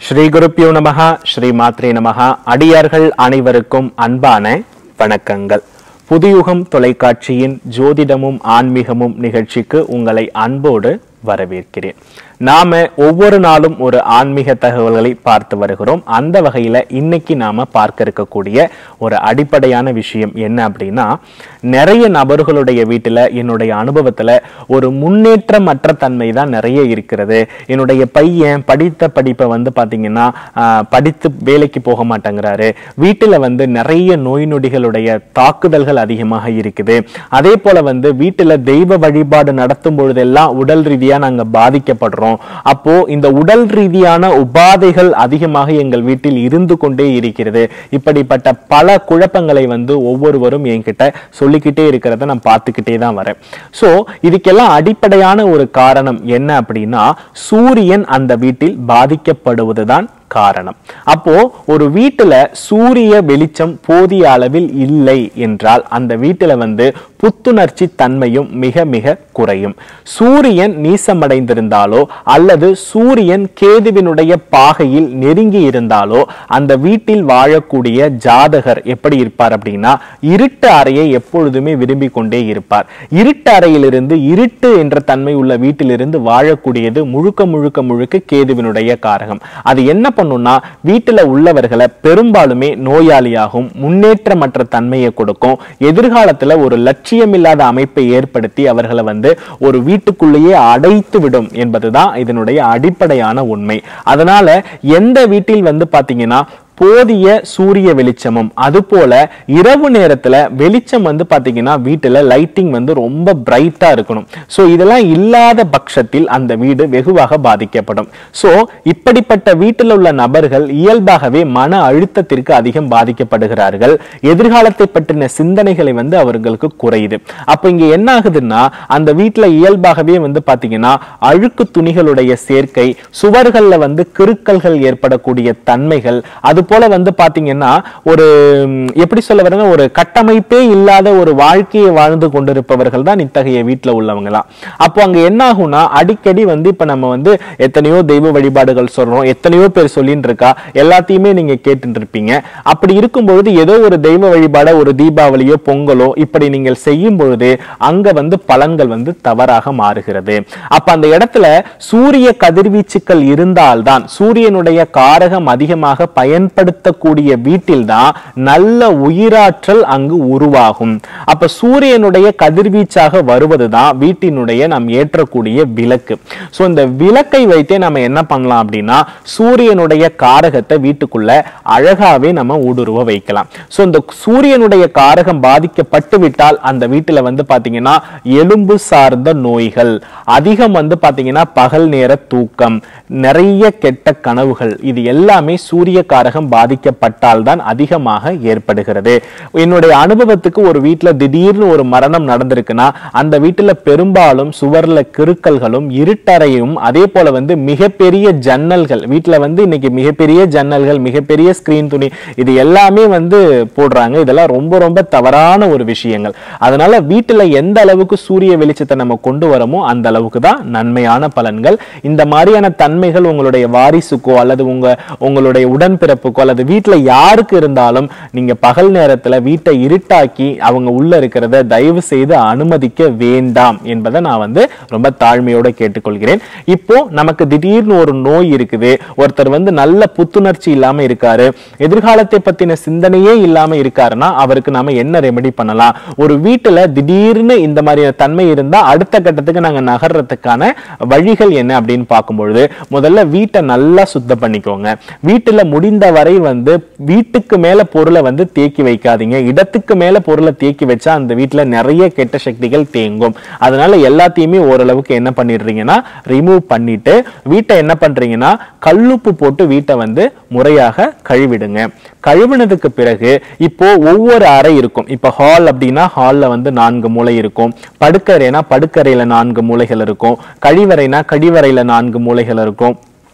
ஸ்ரீ குருப்பியோ நமகா ஸ்ரீ மாத்ரே நமகா அடியார்கள் அனைவருக்கும் அன்பான வணக்கங்கள் புதுயுகம் தொலைக்காட்சியின் ஜோதிடமும் ஆன்மீகமும் நிகழ்ச்சிக்கு உங்களை அன்போடு வரவேற்கிறேன் நாம ஒவ்வொரு நாளும் ஒரு ஆன்மீக தகவல்களை பார்த்து வருகிறோம் அந்த வகையில இன்னைக்கு நாம பார்க்க இருக்கக்கூடிய ஒரு அடிப்படையான விஷயம் என்ன அப்படின்னா நிறைய நபர்களுடைய வீட்டுல என்னுடைய அனுபவத்துல ஒரு முன்னேற்றமற்ற தன்மை தான் நிறைய இருக்கிறது என்னுடைய பையன் படித்த படிப்பை வந்து பாத்தீங்கன்னா ஆஹ், படித்து வேலைக்கு போக மாட்டேங்கிறாரு வீட்டுல வந்து நிறைய நோய் நொடிகளுடைய தாக்குதல்கள் அதிகமாக இருக்குது அதே போல வந்து வீட்டுல தெய்வ வழிபாடு நடத்தும் பொழுதெல்லாம் உடல் ரீதியா நாங்க பாதிக்கப்படுறோம் அப்போ இந்த உடல் ரீதியான உபாதைகள் அதிகமாக எங்கள் வீட்டில் இருந்து கொண்டே இருக்கிறது இப்படிப்பட்ட பல குழப்பங்களை வந்து ஒவ்வொருவரும் என்கிட்ட சொல்லிக்கிட்டே இருக்கிறத நான் பார்த்துக்கிட்டே தான் வரேன் சோ இதுக்கெல்லாம் அடிப்படையான ஒரு காரணம் என்ன அப்படின்னா சூரியன் அந்த வீட்டில் பாதிக்கப்படுவதுதான் காரணம் அப்போ ஒரு வீட்டுல சூரிய வெளிச்சம் போதிய அளவில் இல்லை என்றால் அந்த வீட்டுல வந்து புத்துணர்ச்சி தன்மையும் மிக மிக குறையும் சூரியன் நீசமடைந்திருந்தாலோ அல்லது சூரியன் கேதுவினுடைய பாகையில் நெருங்கி இருந்தாலோ அந்த வீட்டில் வாழக்கூடிய ஜாதகர் எப்படி இருப்பார் அப்படின்னா இருட்டு அறையை எப்பொழுதுமே விரும்பி கொண்டே இருப்பார் இருட்டு அறையிலிருந்து இருட்டு என்ற தன்மை உள்ள வீட்டிலிருந்து வாழக்கூடியது முழுக்க முழுக்க முழுக்க கேதுவினுடைய காரகம் அது என்ன பண்ணும்னா வீட்டுல உள்ளவர்களை பெரும்பாலுமே நோயாளியாகும் முன்னேற்றமற்ற தன்மையை கொடுக்கும் எதிர்காலத்துல ஒரு லட்சியமில்லாத அமைப்பை ஏற்படுத்தி அவர்களை வந்து ஒரு வீட்டுக்குள்ளேயே அடைத்து விடும் என்பதுதான் இதனுடைய அடிப்படையான உண்மை அதனால எந்த வீட்டில் வந்து பாத்தீங்கன்னா போதிய சூரிய வெளிச்சமும் அது போல இரவு நேரத்துல வெளிச்சம் வந்து பாத்தீங்கன்னா வீட்டுல லைட்டிங் வந்து ரொம்ப பிரைட்டா இருக்கணும் சோ இதெல்லாம் இல்லாத பட்சத்தில் அந்த வீடு வெகுவாக பாதிக்கப்படும் சோ இப்படிப்பட்ட வீட்டில் உள்ள நபர்கள் இயல்பாகவே மன அழுத்தத்திற்கு அதிகம் பாதிக்கப்படுகிறார்கள் எதிர்காலத்தை பற்றின சிந்தனைகளை வந்து அவர்களுக்கு குறையுது அப்ப இங்க என்ன ஆகுதுன்னா அந்த வீட்டுல இயல்பாகவே வந்து பாத்தீங்கன்னா அழுக்கு துணிகளுடைய சேர்க்கை சுவர்கள்ல வந்து கிறுக்கல்கள் ஏற்படக்கூடிய தன்மைகள் அது போல வந்து பாத்தீங்கன்னா ஒரு ம், எப்படி சொல்ல வரேன்னா ஒரு கட்டமைப்பே இல்லாத ஒரு வாழ்க்கையை வாழ்ந்து கொண்டிருப்பவர்கள் தான் இத்தகைய வீட்டுல உள்ளவங்கலாம் அப்போ அங்க என்ன ஆகும்னா அடிக்கடி வந்து இப்ப நம்ம வந்து எத்தனையோ தெய்வ வழிபாடுகள் சொல்றோம் எத்தனையோ பேர் சொல்லிட்டு இருக்கா எல்லாத்தையுமே நீங்க கேட்டுட்டு இருப்பீங்க அப்படி இருக்கும் பொழுது ஏதோ ஒரு தெய்வ வழிபாட ஒரு தீபாவளியோ பொங்கலோ இப்படி நீங்கள் செய்யும் பொழுது அங்க வந்து பலன்கள் வந்து தவறாக மாறுகிறது அப்ப அந்த இடத்துல சூரிய கதிர்வீச்சுக்கள் இருந்தால்தான் சூரியனுடைய காரகம் அதிகமாக பயன்படுத்தக்கூடிய வீட்டில்தான் நல்ல உயிராற்றல் அங்கு உருவாகும் அப்ப சூரியனுடைய கதிர்வீச்சாக வருவதுதான் வீட்டினுடைய நாம் ஏற்றக்கூடிய விளக்கு சோ இந்த விளக்கை வைத்தே நம்ம என்ன பண்ணலாம் அப்படின்னா சூரியனுடைய காரகத்தை வீட்டுக்குள்ள அழகாவே நம்ம ஊடுருவ வைக்கலாம் சோ இந்த சூரியனுடைய காரகம் பாதிக்கப்பட்டு விட்டால் அந்த வீட்டுல வந்து பாத்தீங்கன்னா எலும்பு சார்ந்த நோய்கள் அதிகம் வந்து பாத்தீங்கன்னா பகல் நேர தூக்கம் நிறைய கெட்ட கனவுகள் இது எல்லாமே சூரிய காரகம் பாதிக்கப்பட்டால் தான் அதிகமாக ஏற்படுகிறது என்னுடைய அனுபவத்துக்கு ஒரு வீட்டுல திடீர்னு ஒரு மரணம் நடந்திருக்குன்னா அந்த வீட்டுல பெரும்பாலும் சுவர்ல கிறுக்கல்களும் இருட்டறையும் அதே போல வந்து மிகப்பெரிய ஜன்னல்கள் வீட்டுல வந்து இன்னைக்கு மிகப்பெரிய ஜன்னல்கள் மிகப்பெரிய ஸ்கிரீன் துணி இது எல்லாமே வந்து போடுறாங்க இதெல்லாம் ரொம்ப ரொம்ப தவறான ஒரு விஷயங்கள் அதனால வீட்டுல எந்த அளவுக்கு சூரிய வெளிச்சத்தை நம்ம கொண்டு வரமோ அந்த அளவுக்கு தான் நன்மையான பலன்கள் இந்த மாதிரியான தன்மைகள் உங்களுடைய வாரிசுக்கோ அல்லது உங்க உங்களுடைய உடன்பிறப்புக்கோ அல்லது வீட்டுல யாருக்கு இருந்தாலும் நீங்க பகல் நேரத்துல வீட்டை இருட்டாக்கி அவங்க உள்ள இருக்கிறத தயவு செய்து அனுமதிக்க வேண்டாம் என்பதை நான் வந்து ரொம்ப தாழ்மையோட கேட்டுக்கொள்கிறேன் இப்போ நமக்கு திடீர்னு ஒரு நோய் இருக்குது ஒருத்தர் வந்து நல்ல புத்துணர்ச்சி இல்லாம இருக்காரு எதிர்காலத்தை பத்தின சிந்தனையே இல்லாம இருக்காருன்னா அவருக்கு நாம என்ன ரெமெடி பண்ணலாம் ஒரு வீட்டுல திடீர்னு இந்த மாதிரியான தன்மை இருந்தா அடுத்த கட்டத்துக்கு நாங்க நகர்றதுக்கான வழிகள் என்ன அப்படின்னு பார்க்கும்பொழுது முதல்ல வீட்டை நல்லா சுத்தம் பண்ணிக்கோங்க வீட்டுல முடிந்த வரை வந்து வீட்டுக்கு மேல பொருளை வந்து தேக்கி வைக்காதீங்க இடத்துக்கு மேல பொருளை தேக்கி வச்சா அந்த வீட்டுல நிறைய கெட்ட சக்திகள் தேங்கும் அதனால எல்லாத்தையுமே ஓரளவுக்கு என்ன பண்ணிடுறீங்கன்னா ரிமூவ் பண்ணிட்டு வீட்டை என்ன பண்றீங்கன்னா கல்லுப்பு போட்டு வீட்டை வந்து முறையாக கழுவிடுங்க கழுவினதுக்கு பிறகு இப்போ ஒவ்வொரு அறை இருக்கும் இப்போ ஹால் அப்படின்னா ஹால்ல வந்து நான்கு மூலை இருக்கும் படுக்கறைனா படுக்கறையில நான்கு மூலைகள் இருக்கும் கழிவறைனா கழிவறையில நான்கு மூலைகள் இருக்கும்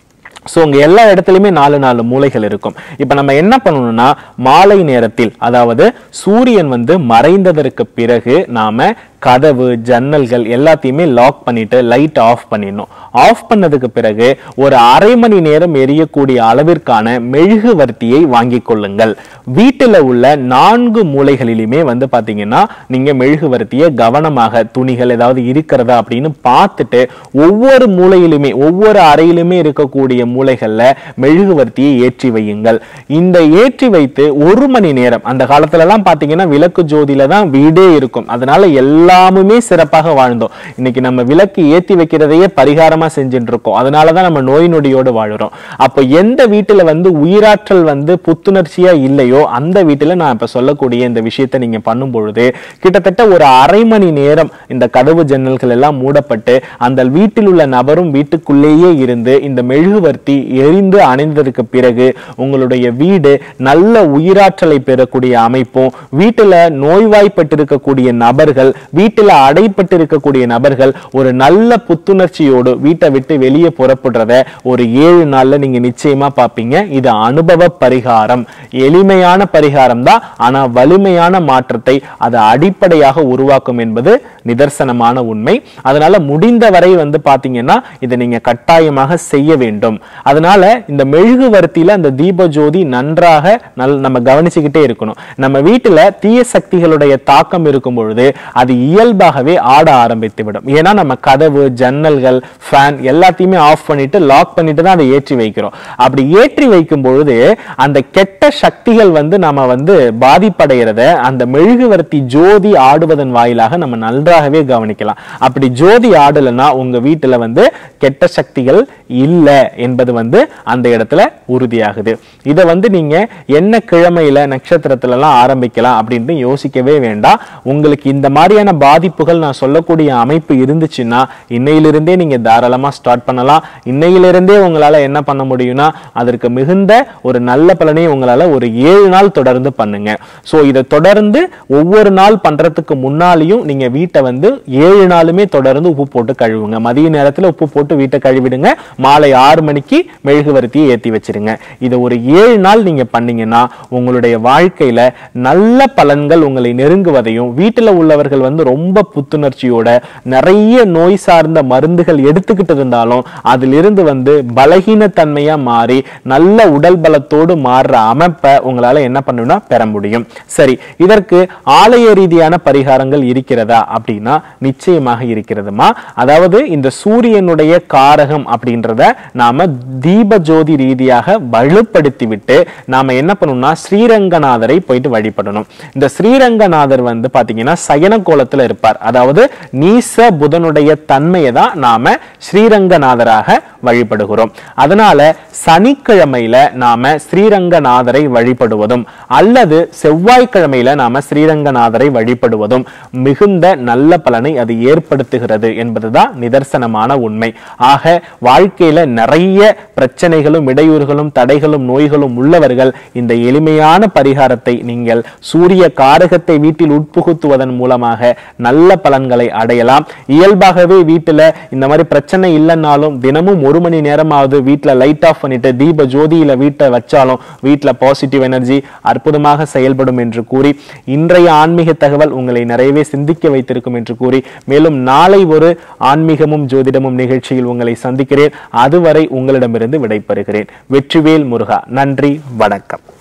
ஸோ உங்க எல்லா இடத்துலையுமே நாலு நாலு மூலைகள் இருக்கும் இப்போ நம்ம என்ன பண்ணணும்னா மாலை நேரத்தில் அதாவது சூரியன் வந்து மறைந்ததற்கு பிறகு நாம கதவு ஜன்னல்கள் எல்லாத்தையுமே லாக் பண்ணிட்டு லைட் ஆஃப் பண்ணிடணும் ஆஃப் பண்ணதுக்கு பிறகு ஒரு அரை மணி நேரம் எரியக்கூடிய அளவிற்கான மெழுகுவர்த்தியை வாங்கிக் கொள்ளுங்கள் வீட்டில் உள்ள நான்கு மூலைகளிலுமே வந்து பாத்தீங்கன்னா நீங்க மெழுகுவர்த்தியை கவனமாக துணிகள் ஏதாவது இருக்கிறதா அப்படின்னு பார்த்துட்டு ஒவ்வொரு மூலையிலுமே ஒவ்வொரு அறையிலுமே இருக்கக்கூடிய மூலைகள்ல மெழுகுவர்த்தியை ஏற்றி வையுங்கள் இந்த ஏற்றி வைத்து ஒரு மணி நேரம் அந்த காலத்துல எல்லாம் பாத்தீங்கன்னா விளக்கு ஜோதியில தான் வீடே இருக்கும் அதனால எல்லாமுமே சிறப்பாக வாழ்ந்தோம் இன்னைக்கு நம்ம விளக்கு ஏத்தி வைக்கிறதையே பரிகாரமா செஞ்சுட்டு இருக்கோம் அதனாலதான் நம்ம நோய் நொடியோடு வாழுறோம் அப்ப எந்த வீட்டுல வந்து உயிராற்றல் வந்து புத்துணர்ச்சியா இல்லையோ அந்த வீட்டுல நான் இப்ப சொல்லக்கூடிய இந்த விஷயத்தை நீங்க பண்ணும் பொழுது கிட்டத்தட்ட ஒரு அரை மணி நேரம் இந்த கதவு ஜன்னல்கள் எல்லாம் மூடப்பட்டு அந்த வீட்டில் உள்ள நபரும் வீட்டுக்குள்ளேயே இருந்து இந்த மெழுகுவர்த்தி எரிந்து அணைந்ததற்கு பிறகு உங்களுடைய வீடு நல்ல உயிராற்றலை பெறக்கூடிய அமைப்பும் வீட்டுல நோய்வாய்ப்பட்டிருக்கக்கூடிய நபர்கள் வீட்டுல அடைப்பட்டிருக்கக்கூடிய நபர்கள் ஒரு நல்ல புத்துணர்ச்சியோடு வீட்டை விட்டு வெளியே புறப்படுறத ஒரு ஏழு நாள்ல நீங்க நிச்சயமா பார்ப்பீங்க இது அனுபவ பரிகாரம் எளிமையான பரிகாரம் தான் ஆனா வலிமையான மாற்றத்தை அது அடிப்படையாக உருவாக்கும் என்பது நிதர்சனமான உண்மை அதனால முடிந்தவரை வந்து பாத்தீங்கன்னா இதை நீங்க கட்டாயமாக செய்ய வேண்டும் அதனால இந்த மெழுகுவர்த்தியில அந்த தீப ஜோதி நன்றாக நல் நம்ம கவனிச்சுக்கிட்டே இருக்கணும் நம்ம வீட்டுல தீய சக்திகளுடைய தாக்கம் இருக்கும் பொழுது அது இயல்பாகவே ஆட ஆரம்பித்து விடும் ஏன்னா நம்ம கதவு ஜன்னல்கள் ஃபேன் எல்லாத்தையுமே ஆஃப் பண்ணிட்டு லாக் பண்ணிட்டு தான் அதை ஏற்றி வைக்கிறோம் அப்படி ஏற்றி வைக்கும் பொழுது அந்த கெட்ட சக்திகள் வந்து நம்ம வந்து பாதிப்படைகிறத அந்த மெழுகுவர்த்தி ஜோதி ஆடுவதன் வாயிலாக நம்ம நன்றாகவே கவனிக்கலாம் அப்படி ஜோதி ஆடலைன்னா உங்க வீட்டுல வந்து கெட்ட சக்திகள் இல்ல என்பது வந்து அந்த இடத்துல உறுதியாகுது இதை வந்து நீங்க என்ன கிழமையில நட்சத்திரத்துல எல்லாம் ஆரம்பிக்கலாம் அப்படின்னு யோசிக்கவே வேண்டாம் உங்களுக்கு இந்த மாதிரியான பாதிப்புகள் நான் சொல்லக்கூடிய அமைப்பு இருந்துச்சுன்னா இன்னையிலிருந்தே நீங்க தாராளமா ஸ்டார்ட் பண்ணலாம் இன்னையிலிருந்தே உங்களால என்ன பண்ண முடியும்னா அதற்கு மிகுந்த ஒரு நல்ல பலனை உங்களால ஒரு ஏழு நாள் தொடர்ந்து பண்ணுங்க சோ இதை தொடர்ந்து ஒவ்வொரு நாள் பண்றதுக்கு முன்னாலையும் நீங்க வீட்டை வந்து ஏழு நாளுமே தொடர்ந்து உப்பு போட்டு கழுவுங்க மதிய நேரத்துல உப்பு போட்டு வீட்டை கழுவிடுங்க மாலை ஆறு மணிக்கு மெழுகுவர்த்தியை ஏத்தி வச்சிருங்க இதை ஒரு ஏழு நாள் நீங்க பண்ணீங்கன்னா உங்களுடைய வாழ்க்கையில நல்ல பலன்கள் உங்களை நெருங்குவதையும் வீட்டுல உள்ளவர்கள் வந்து ரொம்ப புத்துணர்ச்சியோட நிறைய நோய் சார்ந்த மருந்துகள் எடுத்துக்கிட்டு இருந்தாலும் அதிலிருந்து வந்து பலகீனத்தன்மையா மாறி நல்ல உடல் பலத்தோடு மாறுற அமைப்பை உங்களால என்ன பண்ணணும்னா பெற முடியும் சரி இதற்கு ஆலய ரீதியான பரிகாரங்கள் இருக்கிறதா அப்படின்னா நிச்சயமாக இருக்கிறதுமா அதாவது இந்த சூரியனுடைய காரகம் அப்படின்றத நாம தீப ஜோதி ரீதியாக வலுப்படுத்தி விட்டு நாம என்ன பண்ணணும்னா ஸ்ரீரங்கநாதரை போயிட்டு வழிபடணும் இந்த ஸ்ரீரங்கநாதர் வந்து பாத்தீங்கன்னா சயன கோலத்துல இருப்பார் அதாவது நீச புதனுடைய தன்மையை தான் நாம ஸ்ரீரங்கநாதராக வழிபடுகிறோம் அதனால சனிக்கிழமையில நாம ஸ்ரீரங்கநாதரை வழிபடுவதும் அல்லது செவ்வாய்க்கிழமையில நாம ஸ்ரீரங்கநாதரை வழிபடுவதும் மிகுந்த நல்ல பலனை அது ஏற்படுத்துகிறது என்பதுதான் நிதர்சனமான உண்மை ஆக வாழ்க்கையில நிறைய பிரச்சனைகளும் இடையூறுகளும் தடைகளும் நோய்களும் உள்ளவர்கள் இந்த எளிமையான பரிகாரத்தை நீங்கள் சூரிய காரகத்தை வீட்டில் உட்புகுத்துவதன் மூலமாக நல்ல பலன்களை அடையலாம் இயல்பாகவே வீட்டுல இந்த மாதிரி பிரச்சனை இல்லைன்னாலும் தினமும் ஒரு மணி நேரமாவது வீட்டுல லைட் ஆஃப் பண்ணிட்டு தீப ஜோதியில வீட்டை வச்சாலும் வீட்டுல பாசிட்டிவ் எனர்ஜி அற்புதமாக செயல்படும் என்று கூறி இன்றைய ஆன்மீக தகவல் உங்களை நிறையவே சிந்திக்க வைத்திருக்கும் என்று கூறி மேலும் நாளை ஒரு ஆன்மீகமும் ஜோதிடமும் நிகழ்ச்சியில் உங்களை சந்திக்கிறேன் அதுவரை உங்களிடமிருந்து விடைபெறுகிறேன் வெற்றிவேல் முருகா நன்றி வணக்கம்